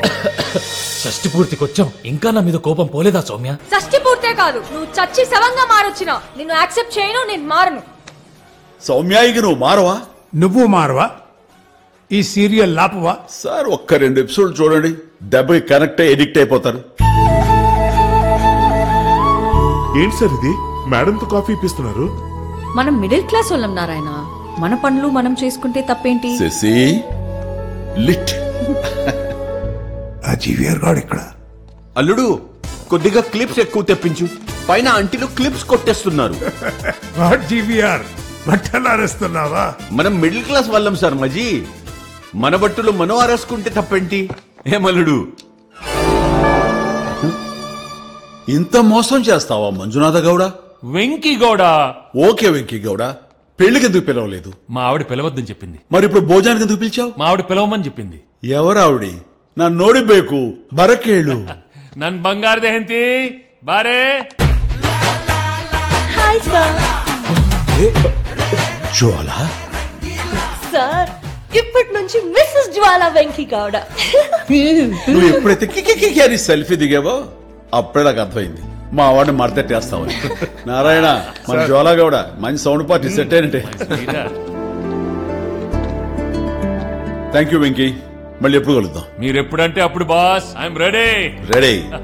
షష్టి పూర్తికి వచ్చాం ఇంకా నా మీద కోపం పోలేదా సౌమ్య షష్టి పూర్తే కాదు నువ్వు చచ్చి శవంగా మారొచ్చినా నిన్ను యాక్సెప్ట్ చేయను నేను మారను సౌమ్యాయికి నువ్వు మారవా నువ్వు మారవా ఈ సీరియల్ లాపవా సార్ ఒక్క రెండు ఎపిసోడ్ చూడండి దెబ్బకి కనెక్ట్ అయ్యి ఎడిక్ట్ అయిపోతారు ఏంటి సార్ ఇది మేడంతో కాఫీ ఇప్పిస్తున్నారు మనం మిడిల్ క్లాస్ వాళ్ళం నారాయణ మన పనులు మనం చేసుకుంటే తప్పేంటి శశి లిట్ ఆ జీవియర్ గాడు ఇక్కడ అల్లుడు కొద్దిగా క్లిప్స్ ఎక్కువ తెప్పించు పైన అంటిలో క్లిప్స్ కొట్టేస్తున్నారు వాట్ జీవీఆర్ బట్టలారేస్తున్నావా మనం మిడిల్ క్లాస్ వాళ్ళం సార్ మజీ మన బట్టులు మనం ఆరేసుకుంటే తప్పేంటి ఏమల్లుడు ఇంత మోసం చేస్తావా మంజునాథ గౌడ వెంకీ గౌడా ఓకే వెంకీ గౌడ పెళ్లికి ఎందుకు పిలవలేదు మా ఆవిడ పిలవద్దని చెప్పింది మరి ఇప్పుడు భోజనానికి ఎందుకు పిలిచావు మా ఆవిడ పిలవమని చెప్పింది ఎవరావిడి నా నోడిಬೇಕು బరకేಳು నన్ బంగారు దహంతి బారే హాయ్ సార్ జ్వాల సార్ ఇప్పటి నుంచి మిస్సెస్ జ్వాల వెంకీ గౌడ నువ్వు ఎప్పుడైతే కికి కికి అని సెల్ఫీ దిగావో అప్పుడే నాకు అర్థమైంది మా వాడిని మడతెట్టేస్తావని నారాయణ మన జ్వాల గౌడ మంచి సౌండ్ పార్టీ సెట్ అయినట్టే థ్యాంక్ యూ వెంకీ మళ్ళీ ఎప్పుడు కలుద్దాం మీరు ఎప్పుడంటే అప్పుడు బాస్ ఐఎమ్ రెడీ రెడీ